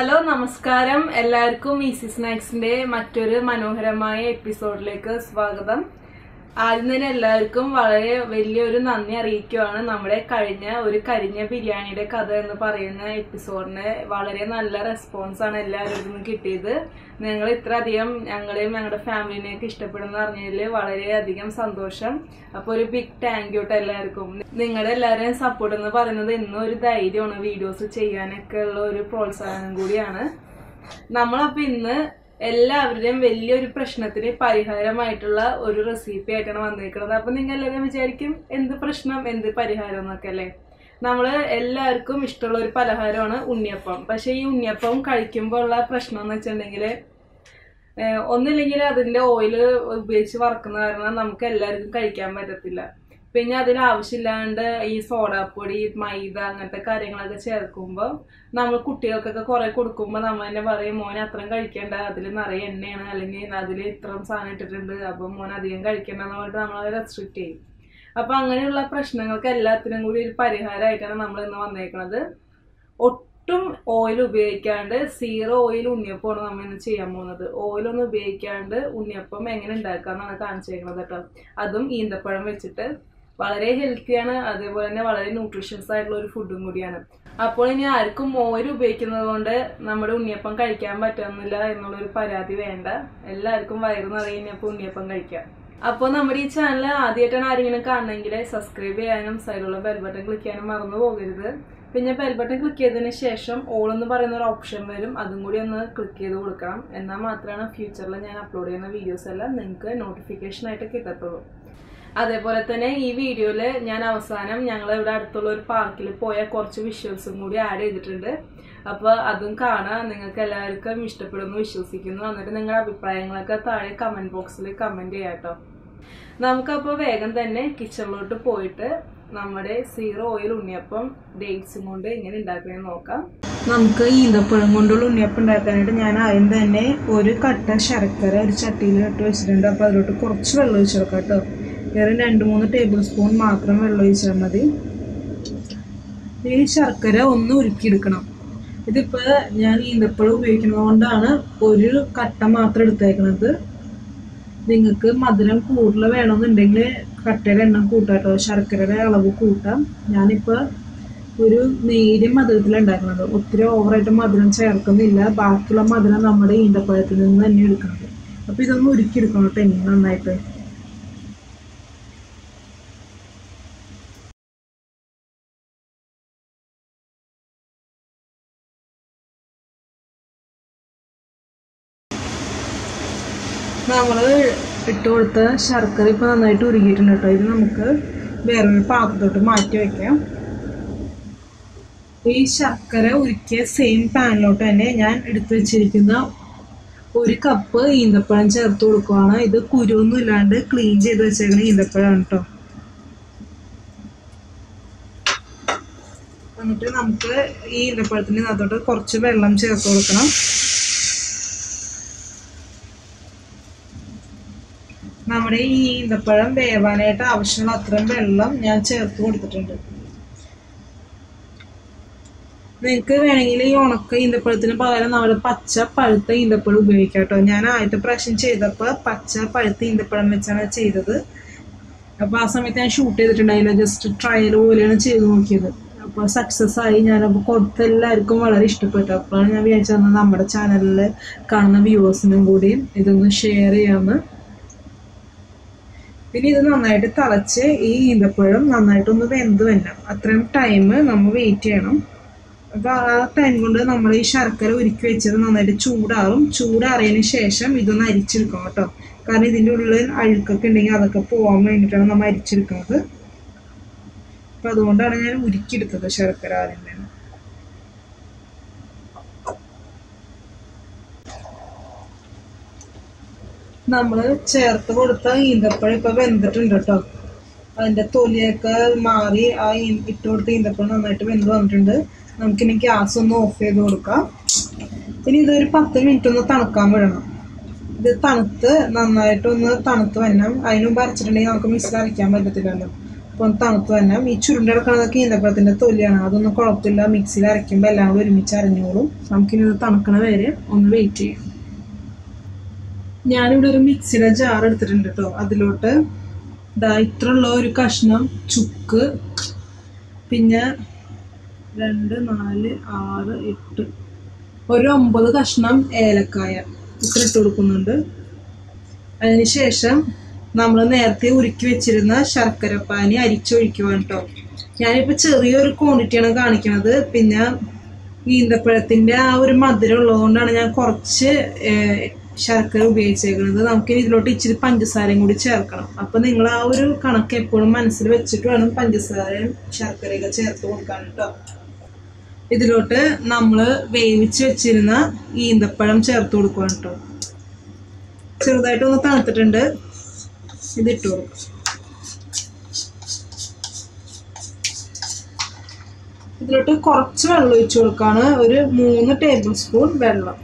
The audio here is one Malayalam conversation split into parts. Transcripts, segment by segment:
ഹലോ നമസ്കാരം എല്ലാവർക്കും ഈസി സ്നാക്സിന്റെ മറ്റൊരു മനോഹരമായ എപ്പിസോഡിലേക്ക് സ്വാഗതം ആദ്യം തന്നെ എല്ലാവർക്കും വളരെ വലിയൊരു നന്ദി അറിയിക്കുകയാണ് നമ്മുടെ കഴിഞ്ഞ ഒരു കരിഞ്ഞ ബിരിയാണിയുടെ കഥ എന്ന് പറയുന്ന എപ്പിസോഡിന് വളരെ നല്ല റെസ്പോൺസ് ആണ് എല്ലാവരുടെ നിന്നും കിട്ടിയത് നിങ്ങൾ ഇത്ര അധികം ഞങ്ങളെയും ഞങ്ങളുടെ ഫാമിലിനെയൊക്കെ ഇഷ്ടപ്പെടുന്ന അറിഞ്ഞതിൽ വളരെയധികം സന്തോഷം അപ്പോൾ ഒരു ബിഗ് താങ്ക് യു ട്ടോ എല്ലാവർക്കും നിങ്ങളുടെ എല്ലാവരുടെയും സപ്പോർട്ട് എന്ന് പറയുന്നത് ഇന്നും ഒരു ധൈര്യമാണ് വീഡിയോസ് ചെയ്യാനൊക്കെ ഉള്ള ഒരു പ്രോത്സാഹനം കൂടിയാണ് നമ്മളപ്പോ ഇന്ന് എല്ലാവരുടെയും വലിയൊരു പ്രശ്നത്തിന് പരിഹാരമായിട്ടുള്ള ഒരു റെസിപ്പി ആയിട്ടാണ് വന്നിരിക്കുന്നത് അപ്പൊ നിങ്ങൾ എല്ലാവരും വിചാരിക്കും എന്ത് പ്രശ്നം എന്ത് പരിഹാരം എന്നൊക്കെ അല്ലേ നമ്മള് എല്ലാവർക്കും ഇഷ്ടമുള്ള ഒരു പലഹാരമാണ് ഉണ്ണിയപ്പം പക്ഷെ ഈ ഉണ്ണിയപ്പം കഴിക്കുമ്പോൾ ഉള്ള പ്രശ്നം എന്ന് വെച്ചിട്ടുണ്ടെങ്കിൽ ഒന്നില്ലെങ്കിൽ അതിന്റെ ഓയിൽ ഉപയോഗിച്ച് വറക്കുന്ന കാരണം നമുക്ക് എല്ലാവർക്കും കഴിക്കാൻ പറ്റത്തില്ല പിന്നെ അതിൽ ആവശ്യമില്ലാണ്ട് ഈ സോഡാപ്പൊടി മൈദ അങ്ങനത്തെ കാര്യങ്ങളൊക്കെ ചേർക്കുമ്പോൾ നമ്മൾ കുട്ടികൾക്കൊക്കെ കുറെ കൊടുക്കുമ്പോൾ നമ്മൾ തന്നെ പറയും മോനെ അത്രയും കഴിക്കേണ്ട അതിൽ നിറയെ എണ്ണയാണ് അല്ലെങ്കിൽ അതിൽ ഇത്രയും സാധനം ഇട്ടിട്ടുണ്ട് അപ്പം മോൻ അധികം കഴിക്കേണ്ട എന്ന് പറഞ്ഞിട്ട് നമ്മൾ റെസ്ട്രിക്റ്റ് ചെയ്യും അപ്പൊ അങ്ങനെയുള്ള പ്രശ്നങ്ങൾക്ക് എല്ലാത്തിനും കൂടി ഒരു പരിഹാരമായിട്ടാണ് നമ്മൾ ഇന്ന് വന്നേക്കുന്നത് ഒട്ടും ഓയിൽ ഉപയോഗിക്കാണ്ട് സീറോ ഓയിൽ ഉണ്ണിയപ്പമാണ് നമ്മൾ ഇന്ന് ചെയ്യാൻ പോകുന്നത് ഓയിലൊന്നും ഉപയോഗിക്കാണ്ട് ഉണ്ണിയപ്പം എങ്ങനെ ഉണ്ടാക്കാന്നാണ് കാണിച്ചേക്കുന്നത് കേട്ടോ അതും ഈന്തപ്പഴം വെച്ചിട്ട് വളരെ ഹെൽത്തിയാണ് അതേപോലെ തന്നെ വളരെ ന്യൂട്രീഷ്യസ് ആയിട്ടുള്ള ഒരു ഫുഡും കൂടിയാണ് അപ്പോൾ ഇനി ആർക്കും ഓയിൽ ഉപയോഗിക്കുന്നത് കൊണ്ട് നമ്മുടെ ഉണ്ണിയപ്പം കഴിക്കാൻ പറ്റുന്നില്ല എന്നുള്ളൊരു പരാതി വേണ്ട എല്ലാവർക്കും വയറ് നിറയുന്നപ്പോൾ ഉണ്ണിയപ്പം കഴിക്കാം അപ്പോൾ നമ്മുടെ ഈ ചാനൽ ആദ്യമായിട്ടാണ് ആരെങ്കിലും കാണണമെങ്കിൽ സബ്സ്ക്രൈബ് ചെയ്യാനും സൈഡിലുള്ള ബെൽ ബട്ടൺ ക്ലിക്ക് ചെയ്യാനും മറന്നു പോകരുത് പിന്നെ ബെൽ ബട്ടൺ ക്ലിക്ക് ചെയ്തതിന് ശേഷം ഓൾ എന്ന് പറയുന്ന ഒരു ഓപ്ഷൻ വരും അതും കൂടി ഒന്ന് ക്ലിക്ക് ചെയ്ത് കൊടുക്കണം എന്നാൽ മാത്രമാണ് ഫ്യൂച്ചറിൽ ഞാൻ അപ്ലോഡ് ചെയ്യുന്ന വീഡിയോസ് എല്ലാം നിങ്ങൾക്ക് നോട്ടിഫിക്കേഷൻ ആയിട്ട് കിട്ടത്തുള്ളൂ അതേപോലെ തന്നെ ഈ വീഡിയോയിൽ ഞാൻ അവസാനം ഞങ്ങൾ ഇവിടെ അടുത്തുള്ള ഒരു പാർക്കിൽ പോയ കുറച്ച് വിഷ്വൽസും കൂടി ആഡ് ചെയ്തിട്ടുണ്ട് അപ്പോൾ അതും കാണാൻ നിങ്ങൾക്ക് എല്ലാവർക്കും ഇഷ്ടപ്പെടുമെന്ന് വിശ്വസിക്കുന്നു എന്നിട്ട് നിങ്ങളുടെ അഭിപ്രായങ്ങളൊക്കെ താഴെ കമൻറ്റ് ബോക്സിൽ കമൻറ്റ് ചെയ്യാം കേട്ടോ നമുക്കപ്പോൾ വേഗം തന്നെ കിച്ചണിലോട്ട് പോയിട്ട് നമ്മുടെ സീറോ ഓയിൽ ഉണ്ണിയപ്പം ഡേറ്റ്സും കൊണ്ട് എങ്ങനെ ഉണ്ടാക്കണമെന്ന് നോക്കാം നമുക്ക് ഈന്തപ്പഴം കൊണ്ടുള്ള ഉണ്ണിയപ്പം ഉണ്ടാക്കാനായിട്ട് ഞാൻ ആദ്യം തന്നെ ഒരു കട്ട ശർക്കര ഒരു ചട്ടിയിൽ ഇട്ട് വെച്ചിട്ടുണ്ട് അപ്പോൾ അതിലോട്ട് കുറച്ച് വെള്ളം ഒഴിച്ചു കൊടുക്കാം കേട്ടോ വേറെ രണ്ട് മൂന്ന് ടേബിൾ സ്പൂൺ മാത്രം വെള്ളം ഒഴിച്ചാൽ മതി ഈ ശർക്കര ഒന്ന് ഉരുക്കിയെടുക്കണം ഇതിപ്പോൾ ഞാൻ ഈന്തപ്പഴം ഉപയോഗിക്കുന്നത് കൊണ്ടാണ് ഒരു കട്ട മാത്രം എടുത്തേക്കണത് നിങ്ങൾക്ക് മധുരം കൂടുതൽ വേണമെന്നുണ്ടെങ്കിൽ കട്ടയുടെ എണ്ണം കൂട്ടാം കേട്ടോ ശർക്കരയുടെ അളവ് കൂട്ടാം ഞാനിപ്പോൾ ഒരു നേരിയ മധുരത്തിലാണ് ഉണ്ടാക്കുന്നത് ഒത്തിരി ഓവറായിട്ട് മധുരം ചേർക്കുന്നില്ല ബാക്കിയുള്ള മധുരം നമ്മുടെ ഈന്തപ്പഴത്തിൽ നിന്ന് തന്നെ എടുക്കുന്നത് അപ്പോൾ ഇതൊന്ന് ഉരുക്കിയെടുക്കണം കേട്ടോ ഇനി നന്നായിട്ട് നമ്മൾ ഇട്ട് കൊടുത്ത ശർക്കര ഇപ്പോൾ നന്നായിട്ട് ഉരുകിയിട്ടുണ്ട് കേട്ടോ ഇത് നമുക്ക് വേറൊരു പാത്രത്തോട്ട് മാറ്റി വയ്ക്കാം ഈ ശർക്കര ഉരുക്കിയ സെയിം പാനിലോട്ട് തന്നെ ഞാൻ എടുത്തു വെച്ചിരിക്കുന്ന ഒരു കപ്പ് ഈന്തപ്പഴം ചേർത്ത് കൊടുക്കുവാണ് ഇത് കുരുവൊന്നും ഇല്ലാണ്ട് ക്ലീൻ ചെയ്ത് വെച്ചേക്കുന്ന ഈന്തപ്പഴമാണ് കേട്ടോ എന്നിട്ട് നമുക്ക് ഈ ഈന്തപ്പഴത്തിൻ്റെ അകത്തോട്ട് കുറച്ച് വെള്ളം ചേർത്ത് കൊടുക്കണം നമ്മുടെ ഈ ഈന്തപ്പഴം വേവാനായിട്ട് ആവശ്യമുള്ള അത്രയും വെള്ളം ഞാൻ ചേർത്ത് കൊടുത്തിട്ടുണ്ട് നിങ്ങൾക്ക് വേണമെങ്കിൽ ഈ ഉണക്ക ഈന്തപ്പഴത്തിന് പകരം നമ്മുടെ പച്ച പഴുത്ത ഈന്തപ്പഴം ഉപയോഗിക്കാം കേട്ടോ ഞാൻ ആദ്യത്തെ പ്രാവശ്യം ചെയ്തപ്പോൾ പച്ച പഴുത്ത ഈന്തപ്പഴം വെച്ചാണ് ചെയ്തത് അപ്പോൾ ആ സമയത്ത് ഞാൻ ഷൂട്ട് ചെയ്തിട്ടുണ്ടായില്ല ജസ്റ്റ് ട്രയൽ പോലെയാണ് ചെയ്ത് നോക്കിയത് അപ്പോൾ സക്സസ് ആയി ഞാനപ്പോൾ കൊടുത്ത എല്ലാവർക്കും വളരെ ഇഷ്ടപ്പെട്ടു അപ്പോഴാണ് ഞാൻ വിചാരിച്ചത് നമ്മുടെ ചാനലിൽ കാണുന്ന വ്യൂവേഴ്സിനും കൂടി ഇതൊന്ന് ഷെയർ ചെയ്യാമെന്ന് പിന്നെ ഇത് നന്നായിട്ട് തിളച്ച് ഈ ഈന്തപ്പഴം നന്നായിട്ടൊന്ന് വെന്ത് വരണം അത്രയും ടൈം നമ്മൾ വെയിറ്റ് ചെയ്യണം അപ്പൊ ആ ടൈം കൊണ്ട് നമ്മൾ ഈ ശർക്കര ഉരുക്കി വെച്ചത് നന്നായിട്ട് ചൂടാറും ചൂടാറിയതിന് ശേഷം ഇതൊന്ന് അരിച്ചെടുക്കണം കേട്ടോ കാരണം ഇതിൻ്റെ ഉള്ളിൽ അഴുക്കൊക്കെ ഉണ്ടെങ്കിൽ അതൊക്കെ പോകാൻ വേണ്ടിയിട്ടാണ് നമ്മൾ അരിച്ചെടുക്കുന്നത് അപ്പൊ അതുകൊണ്ടാണ് ഞാൻ ഉരുക്കിയെടുത്തത് ശർക്കര ആദ്യം തന്നെ നമ്മൾ ചേർത്ത് കൊടുത്ത ഈന്തപ്പഴം ഇപ്പൊ വെന്തിട്ടുണ്ട് കേട്ടോ അതിന്റെ തൊലിയൊക്കെ മാറി ആ ഇട്ട് കൊടുത്ത ഈന്തപ്പഴം നന്നായിട്ട് വെന്ത് വന്നിട്ടുണ്ട് നമുക്കിനി ഗ്യാസ് ഒന്ന് ഓഫ് ചെയ്ത് കൊടുക്കാം ഇനി ഇതൊരു പത്ത് മിനിറ്റ് ഒന്ന് തണുക്കാൻ വിടണം ഇത് തണുത്ത് നന്നായിട്ടൊന്ന് തണുത്ത് വരണം അതിന് മുമ്പ് അരച്ചിട്ടുണ്ടെങ്കിൽ നമുക്ക് മിക്സിൽ അരയ്ക്കാൻ പറ്റത്തില്ലല്ലോ ഇപ്പം തണുത്ത് തന്നെ ഈ ചുരുണ്ട് കിടക്കണതൊക്കെ ഈന്തപ്പഴത്തിന്റെ തൊലിയാണ് അതൊന്നും കുഴപ്പമില്ല മിക്സിയിൽ അരയ്ക്കുമ്പോൾ എല്ലാം കൂടി ഒരുമിച്ച് അരഞ്ഞോളും നമുക്കിനി ഇത് തണുക്കണ വരെ ഒന്ന് വെയിറ്റ് ചെയ്യാം ഞാനിവിടെ ഒരു മിക്സിയുടെ ജാർ എടുത്തിട്ടുണ്ട് കേട്ടോ അതിലോട്ട് ദാ ഇത്രയുള്ള ഒരു കഷ്ണം ചുക്ക് പിന്നെ രണ്ട് നാല് ആറ് എട്ട് ഒരു ഒമ്പത് കഷ്ണം ഏലക്കായ ഇത്ര ഇട്ട് കൊടുക്കുന്നുണ്ട് അതിനുശേഷം നമ്മൾ നേരത്തെ ഉരുക്കി വെച്ചിരുന്ന ശർക്കരപ്പാനി അരിച്ചൊഴിക്കുവാൻ കേട്ടോ ഞാനിപ്പോൾ ചെറിയൊരു ക്വാണ്ടിറ്റിയാണ് കാണിക്കണത് പിന്നെ ഈന്തപ്പഴത്തിന്റെ ആ ഒരു മധുരം ഉള്ളതുകൊണ്ടാണ് ഞാൻ കുറച്ച് ഏഹ്, ശർക്കര ഉപയോഗിച്ചേക്കുന്നത് നമുക്ക് ഇതിലോട്ട് ഇച്ചിരി പഞ്ചസാരയും കൂടി ചേർക്കണം അപ്പൊ നിങ്ങൾ ആ ഒരു കണക്ക് എപ്പോഴും മനസ്സിൽ വെച്ചിട്ട് വേണം പഞ്ചസാരയും ശർക്കരയൊക്കെ ചേർത്ത് കൊടുക്കാൻ കേട്ടോ ഇതിലോട്ട് നമ്മൾ വേവിച്ച് വെച്ചിരുന്ന ഈന്തപ്പഴം ചേർത്ത് കൊടുക്കുക കേട്ടോ ചെറുതായിട്ട് ഒന്ന് തണുത്തിട്ടുണ്ട് ഇതിട്ട് കൊടുക്കും ഇതിലോട്ട് കുറച്ച് വെള്ളം ഒഴിച്ചു കൊടുക്കാണ് ഒരു മൂന്ന് ടേബിൾ സ്പൂൺ വെള്ളം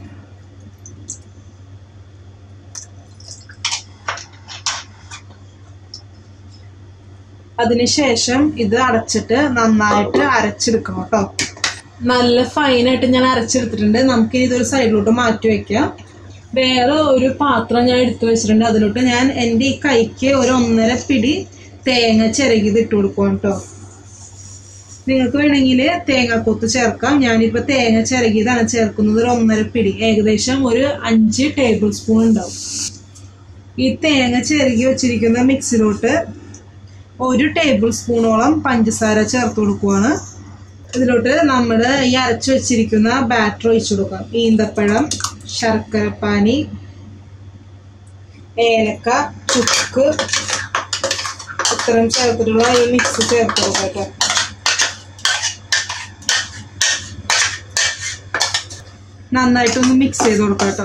അതിനുശേഷം ഇത് അടച്ചിട്ട് നന്നായിട്ട് അരച്ചെടുക്കണം കേട്ടോ നല്ല ഫൈനായിട്ട് ഞാൻ അരച്ചെടുത്തിട്ടുണ്ട് നമുക്ക് ഇതൊരു സൈഡിലോട്ട് മാറ്റി വെക്കാം വേറെ ഒരു പാത്രം ഞാൻ എടുത്തു വെച്ചിട്ടുണ്ട് അതിലോട്ട് ഞാൻ എൻ്റെ ഈ കൈക്ക് ഒരു ഒന്നര പിടി തേങ്ങ ചിരകിത് ഇട്ട് കൊടുക്കാം കേട്ടോ നിങ്ങൾക്ക് വേണമെങ്കിൽ തേങ്ങാക്കൊത്ത് ചേർക്കാം ഞാനിപ്പോൾ തേങ്ങ ചിരകിയതാണ് ചേർക്കുന്നത് ഒരു ഒന്നര പിടി ഏകദേശം ഒരു അഞ്ച് ടേബിൾ സ്പൂൺ ഉണ്ടാവും ഈ തേങ്ങ ചിരകി വെച്ചിരിക്കുന്ന മിക്സിലോട്ട് ഒരു ടേബിൾ സ്പൂണോളം പഞ്ചസാര ചേർത്ത് കൊടുക്കുവാണ് ഇതിലോട്ട് നമ്മൾ ഈ അരച്ചു വെച്ചിരിക്കുന്ന ബാറ്റർ ഒഴിച്ചു കൊടുക്കാം ഈന്തപ്പഴം ശർക്കരപ്പാനി ഏലക്ക ചുക്ക് ഇത്രയും ചേർത്തിട്ടുള്ള ഈ മിക്സ് ചേർത്ത് കൊടുക്കാം കേട്ടോ നന്നായിട്ടൊന്ന് മിക്സ് ചെയ്ത് കൊടുക്കാം കേട്ടോ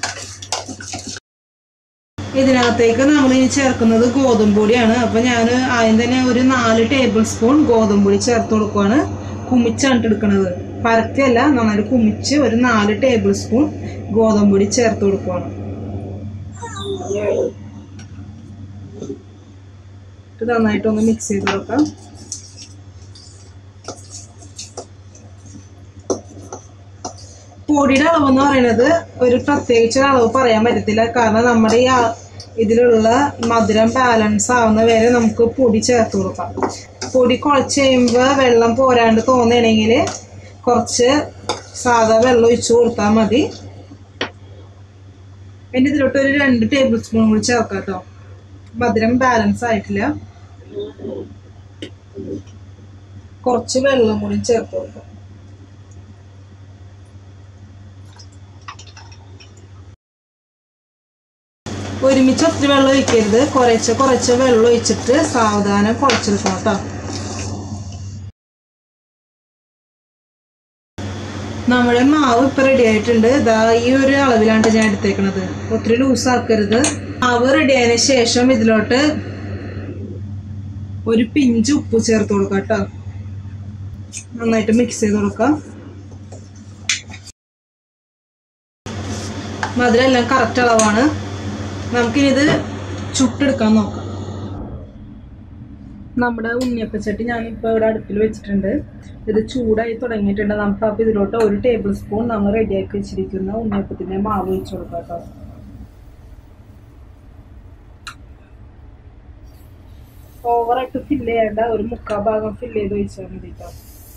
ഇതിനകത്തേക്ക് നമ്മൾ ഇനി ചേർക്കുന്നത് ഗോതമ്പ് പൊടിയാണ് അപ്പൊ ഞാൻ ആദ്യം തന്നെ ഒരു നാല് ടേബിൾ സ്പൂൺ ഗോതമ്പ് പൊടി ചേർത്ത് കൊടുക്കുവാണ് കുമിച്ചാണ് എടുക്കുന്നത് പരക്കല്ല നന്നായിട്ട് കുമിച്ച് ഒരു നാല് ടേബിൾ സ്പൂൺ ഗോതമ്പ് പൊടി ചേർത്ത് കൊടുക്കുവാണ് ഇത് നന്നായിട്ടൊന്ന് മിക്സ് ചെയ്ത് കൊടുക്കാം പൊടിയുടെ അളവ് എന്ന് പറയുന്നത് ഒരു പ്രത്യേകിച്ച് അളവ് പറയാൻ പറ്റത്തില്ല കാരണം നമ്മുടെ ഈ ആ- ഇതിലുള്ള മധുരം ബാലൻസ് ആവുന്ന വരെ നമുക്ക് പൊടി ചേർത്ത് കൊടുക്കാം പൊടി കുഴച്ച് കഴിയുമ്പോൾ വെള്ളം പോരാണ്ട് തോന്നുകയാണെങ്കിൽ കുറച്ച് സാധാ വെള്ളം ഒഴിച്ചു കൊടുത്താൽ മതി പിന്നെ ഇതിലോട്ട് ഒരു രണ്ട് ടേബിൾ സ്പൂൺ കൂടി ചേർക്കാം കേട്ടോ മധുരം ബാലൻസ് ആയിട്ടില്ല കുറച്ച് വെള്ളം കൂടി ചേർത്ത് കൊടുക്കാം ഒരുമിച്ച് ഒത്തിരി വെള്ളം ഒഴിക്കരുത് കുറച്ച് കുറച്ച് വെള്ളം ഒഴിച്ചിട്ട് സാവധാനം കുഴച്ചെടുക്കണം കേട്ടോ നമ്മുടെ മാവ് ഇപ്പൊ റെഡി ആയിട്ടുണ്ട് ഇതാ ഈ ഒരു അളവിലാണ് ഞാൻ എടുത്തേക്കണത് ഒത്തിരി ലൂസ് ആക്കരുത് മാവ് റെഡി ആയതിനു ശേഷം ഇതിലോട്ട് ഒരു പിഞ്ച് ഉപ്പ് ചേർത്ത് കൊടുക്കാം കേട്ടോ നന്നായിട്ട് മിക്സ് ചെയ്ത് കൊടുക്കാം മധുരം എല്ലാം കറക്റ്റ് അളവാണ് നമുക്കിനി ഇത് ചുട്ടെടുക്കാൻ നോക്കാം നമ്മുടെ ഉണ്ണിയപ്പച്ചട്ടി ഞാനിപ്പോൾ ഇവിടെ അടുപ്പിൽ വെച്ചിട്ടുണ്ട് ഇത് ചൂടായി തുടങ്ങിയിട്ടുണ്ട് നമുക്ക് അപ്പോൾ ഇതിലോട്ട് ഒരു ടേബിൾ സ്പൂൺ നമ്മൾ റെഡിയാക്കി വെച്ചിരിക്കുന്ന ഉണ്ണിയപ്പത്തിന്റെ മാവ് ഒഴിച്ചു കൊടുക്കാം കേട്ടോ ഓവറായിട്ട് ഫില്ല് ചെയ്യേണ്ട ഒരു മുക്കാൽ ഭാഗം ഫില്ല് ചെയ്ത് ഒഴിച്ചാൽ മതി കേട്ടോ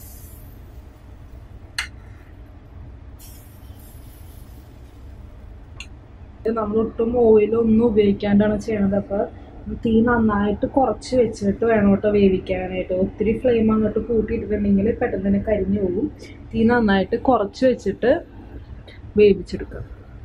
നമ്മൾ ഒട്ടും ഓയിൽ ഒന്നും ഉപയോഗിക്കാണ്ടാണ് ചെയ്യണത് അപ്പൊ തീ നന്നായിട്ട് കുറച്ച് വെച്ചിട്ട് വേണം കേട്ടോ വേവിക്കാനായിട്ട് ഒത്തിരി ഫ്ലെയിം അങ്ങോട്ട് കൂട്ടിയിട്ടുണ്ടെങ്കിൽ പെട്ടെന്ന് തന്നെ കരിഞ്ഞു പോകും തീ നന്നായിട്ട് കുറച്ച് വെച്ചിട്ട് വേവിച്ചെടുക്കാം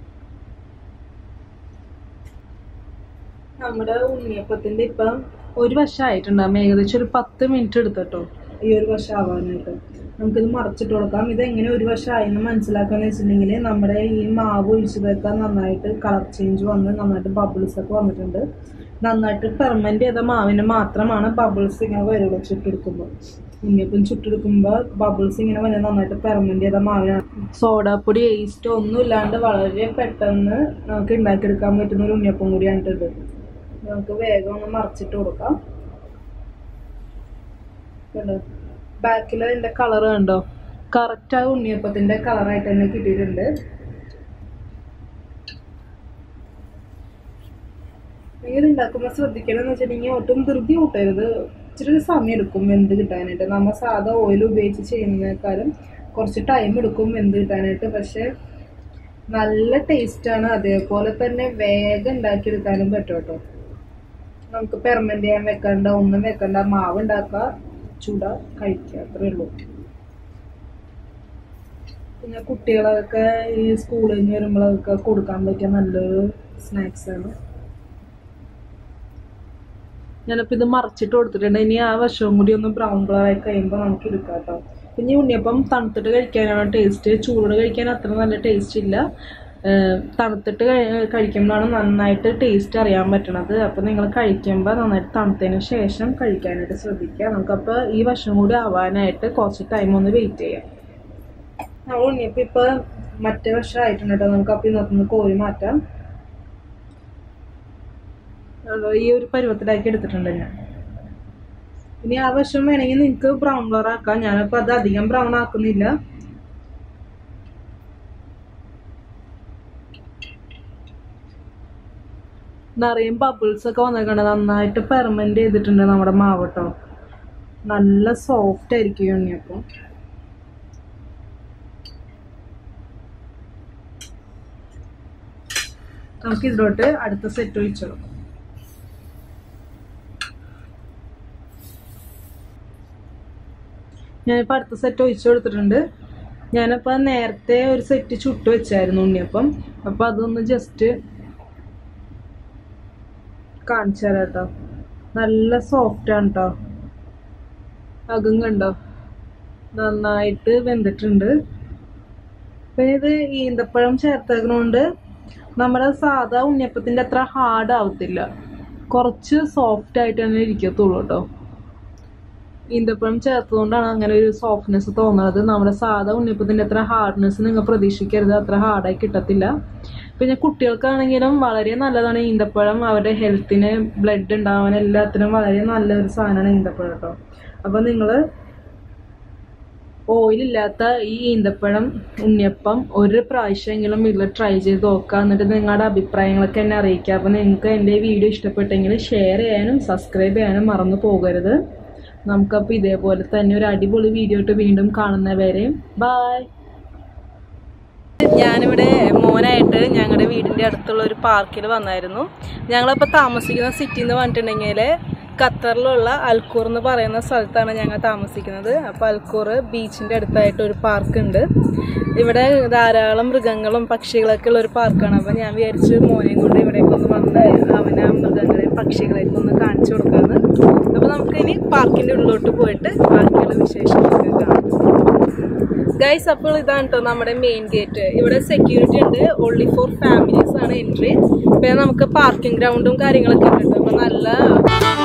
നമ്മുടെ ഉണ്ണിയപ്പത്തിന്റെ ഇപ്പം ഒരു വശം ആയിട്ടുണ്ടാകും ഏകദേശം ഒരു പത്ത് മിനിറ്റ് എടുത്തിട്ടോ ഈ ഒരു വശം ആവാനായിട്ട് നമുക്കിത് മറച്ചിട്ട് കൊടുക്കാം ഇത് എങ്ങനെ ഒരു വശം ആയെന്ന് മനസ്സിലാക്കാന്ന് വെച്ചിട്ടുണ്ടെങ്കിൽ നമ്മുടെ ഈ മാവ് ഒഴിച്ചതൊക്കെ നന്നായിട്ട് കളർ ചേഞ്ച് വന്ന് നന്നായിട്ട് ബബിൾസ് ഒക്കെ വന്നിട്ടുണ്ട് നന്നായിട്ട് പെർമനന്റ് ചെയ്ത മാവിന് മാത്രമാണ് ബബിൾസ് ഇങ്ങനെ വരുള്ളൂ ചുട്ടെടുക്കുമ്പോൾ ഉണ്ണിയപ്പം ചുട്ടെടുക്കുമ്പോൾ ബബിൾസ് ഇങ്ങനെ വന്ന് നന്നായിട്ട് പെർമനന്റ് ചെയ്ത മാവിനാണ് സോഡാപ്പൊടി ഈസ്റ്റ് ഒന്നും ഇല്ലാണ്ട് വളരെ പെട്ടെന്ന് നമുക്ക് ഉണ്ടാക്കിയെടുക്കാൻ പറ്റുന്ന ഒരു ഉണ്ണിയപ്പം കൂടിയാണ് ഇത് നമുക്ക് വേഗം ഒന്ന് മറച്ചിട്ട് കൊടുക്കാം കണ്ടോ ബാക്കിൽ അതിന്റെ കളർ കണ്ടോ കറക്റ്റ് ആ ഉണ്ണിയപ്പത്തിന്റെ കളറായിട്ട് തന്നെ കിട്ടിയിട്ടുണ്ട് ഇത് ഉണ്ടാക്കുമ്പോൾ ശ്രദ്ധിക്കണം എന്ന് വെച്ചിട്ടുണ്ടെങ്കിൽ ഒട്ടും ധൃതി കൂട്ടരുത് ഇച്ചിരി ഒരു സമയം എടുക്കും വെന്ത് കിട്ടാനായിട്ട് നമ്മൾ സാധാ ഓയിൽ ഉപയോഗിച്ച് ചെയ്യുന്നതിനേക്കാളും കുറച്ച് ടൈം എടുക്കും വെന്ത് കിട്ടാനായിട്ട് പക്ഷെ നല്ല ടേസ്റ്റാണ് അതേപോലെ തന്നെ വേഗം ഉണ്ടാക്കിയെടുക്കാനും പറ്റും കേട്ടോ നമുക്ക് പെർമനന്റ് ചെയ്യാൻ വെക്കണ്ട ഒന്നും വെക്കണ്ട മാവ് ഉണ്ടാക്കുക ചൂട കഴിക്കുക അത്രേ ഉള്ളൂ പിന്നെ കുട്ടികളൊക്കെ ഈ സ്കൂളിൽ നിന്ന് വരുമ്പോഴൊക്കെ കൊടുക്കാൻ പറ്റിയ നല്ലൊരു സ്നാക്സ് ആണ് ഞാനിപ്പോൾ ഇത് മറച്ചിട്ട് കൊടുത്തിട്ടുണ്ട് ഇനി ആ വശവും കൂടി ഒന്ന് ബ്രൗൺ കളർ ആയി കഴിയുമ്പോൾ നമുക്ക് എടുക്കാം കേട്ടോ പിന്നെ ഈ ഉണ്ണിയപ്പം തണുത്തിട്ട് കഴിക്കാനാണ് ടേസ്റ്റ് ചൂടോടെ കഴിക്കാൻ അത്ര നല്ല ടേസ്റ്റ് ഇല്ല ഏഹ് തണുത്തിട്ട് കഴി- കഴിക്കുമ്പോഴാണ് നന്നായിട്ട് ടേസ്റ്റ് അറിയാൻ പറ്റണത് അപ്പോൾ നിങ്ങൾ കഴിക്കുമ്പോൾ നന്നായിട്ട് തണുത്തതിന് ശേഷം കഴിക്കാനായിട്ട് ശ്രദ്ധിക്കുക നമുക്കപ്പോൾ ഈ വശം കൂടി ആവാനായിട്ട് കുറച്ച് ടൈം ഒന്ന് വെയിറ്റ് ചെയ്യാം നമ്മൾ ഉണ്ണിയപ്പം ഇപ്പോൾ മറ്റേ വശം ആയിട്ടുണ്ട് കേട്ടോ നമുക്കപ്പോൾ ഇന്നത്തുനിന്ന് കോരി മാറ്റാം അതോ ഈ ഒരു പരുവത്തിലാക്കി എടുത്തിട്ടുണ്ട് ഞാൻ ഇനി ആ വശം വേണമെങ്കിൽ നിങ്ങൾക്ക് ബ്രൗൺ കളർ ആക്കാം ഞാനപ്പോൾ അത് അധികം ബ്രൗൺ ആക്കുന്നില്ല നിറയെ ബബിൾസ് ഒക്കെ വന്നേക്കണ്ട നന്നായിട്ട് പെർമനന്റ് ചെയ്തിട്ടുണ്ട് നമ്മുടെ മാവ് കേട്ടോ നല്ല സോഫ്റ്റ് ആയിരിക്കും ഈ ഉണ്ണിയപ്പം നമുക്ക് ഇതിലോട്ട് അടുത്ത സെറ്റ് ഒഴിച്ചിടും ഞാനിപ്പോൾ അടുത്ത സെറ്റ് ഒഴിച്ചു കൊടുത്തിട്ടുണ്ട് ഞാനിപ്പോൾ നേരത്തെ ഒരു സെറ്റ് ചുട്ട് വെച്ചായിരുന്നു ഉണ്ണിയപ്പം അപ്പോൾ അതൊന്ന് ജസ്റ്റ് കാണിച്ചു തരാം കേട്ടോ നല്ല സോഫ്റ്റ് ആണ് കേട്ടോ അകം കണ്ടോ നന്നായിട്ട് വെന്തിട്ടുണ്ട് പിന്നെ ഇത് ഈന്തപ്പഴം ചേർത്തേക്കണോണ്ട് നമ്മുടെ സാധാ ഉണ്ണിയപ്പത്തിന്റെ അത്ര ഹാർഡ് ആവത്തില്ല കുറച്ച് സോഫ്റ്റ് ആയിട്ട് തന്നെ ഇരിക്കത്തുള്ളൂ കേട്ടോ ഈന്തപ്പഴം ചേർത്തതുകൊണ്ടാണ് അങ്ങനെ ഒരു സോഫ്റ്റ്നെസ് തോന്നുന്നത് നമ്മുടെ സാധാ ഉണ്ണിയപ്പത്തിന്റെ അത്ര ഹാർഡ്നെസ് നിങ്ങൾ പ്രതീക്ഷിക്കരുത് അത്ര ഹാർഡായി കിട്ടത്തില്ല പിന്നെ കുട്ടികൾക്കാണെങ്കിലും വളരെ നല്ലതാണ് ഈന്തപ്പഴം അവരുടെ ഹെൽത്തിന് ബ്ലഡ് ഉണ്ടാവാൻ എല്ലാത്തിനും വളരെ നല്ലൊരു സാധനമാണ് ഈന്തപ്പഴം കേട്ടോ അപ്പൊ നിങ്ങള് ഓയിലില്ലാത്ത ഈ ഈന്തപ്പഴം ഉണ്ണിയപ്പം ഒരു പ്രാവശ്യമെങ്കിലും വീട്ടിൽ ട്രൈ ചെയ്ത് നോക്കുക എന്നിട്ട് നിങ്ങളുടെ അഭിപ്രായങ്ങളൊക്കെ എന്നെ അറിയിക്കുക അപ്പോൾ നിങ്ങൾക്ക് എൻ്റെ വീഡിയോ ഇഷ്ടപ്പെട്ടെങ്കിൽ ഷെയർ ചെയ്യാനും സബ്സ്ക്രൈബ് ചെയ്യാനും മറന്നു പോകരുത് നമുക്കപ്പോൾ ഇതേപോലെ തന്നെ ഒരു അടിപൊളി വീഡിയോ ഇട്ട് വീണ്ടും കാണുന്നവരെ ബായ് ഞാനിവിടെ മോനായിട്ട് ഞങ്ങളുടെ വീടിൻ്റെ അടുത്തുള്ള ഒരു പാർക്കിൽ വന്നായിരുന്നു ഞങ്ങളിപ്പോൾ താമസിക്കുന്ന സിറ്റി എന്ന് പറഞ്ഞിട്ടുണ്ടെങ്കിൽ ഖത്തറിലുള്ള അൽക്കൂർ എന്ന് പറയുന്ന സ്ഥലത്താണ് ഞങ്ങൾ താമസിക്കുന്നത് അപ്പോൾ അൽക്കൂർ ബീച്ചിൻ്റെ അടുത്തായിട്ട് ഒരു പാർക്ക് ഉണ്ട് ഇവിടെ ധാരാളം മൃഗങ്ങളും പക്ഷികളൊക്കെ ഉള്ള ഒരു പാർക്കാണ് അപ്പോൾ ഞാൻ വിചാരിച്ചു മോനെയും കൊണ്ട് ഇവിടേക്ക് ഒന്ന് വന്ന് അവനെ ആ മൃഗങ്ങളെയും പക്ഷികളെയൊക്കെ ഒന്ന് കാണിച്ചു കൊടുക്കാമെന്ന് അപ്പോൾ നമുക്കിനി പാർക്കിൻ്റെ ഉള്ളിലോട്ട് പോയിട്ട് ബാക്കിയുള്ള വിശേഷങ്ങളൊക്കെ കാണാം ഗൈസ് അപ്പോൾ ഇതാണ് കേട്ടോ നമ്മുടെ മെയിൻ ഗേറ്റ് ഇവിടെ സെക്യൂരിറ്റി ഉണ്ട് ഓൺലി ഫോർ ഫാമിലീസ് ആണ് എൻട്രി പിന്നെ നമുക്ക് പാർക്കിംഗ് ഗ്രൗണ്ടും കാര്യങ്ങളൊക്കെ ഉണ്ട് കേട്ടോ അപ്പോൾ നല്ല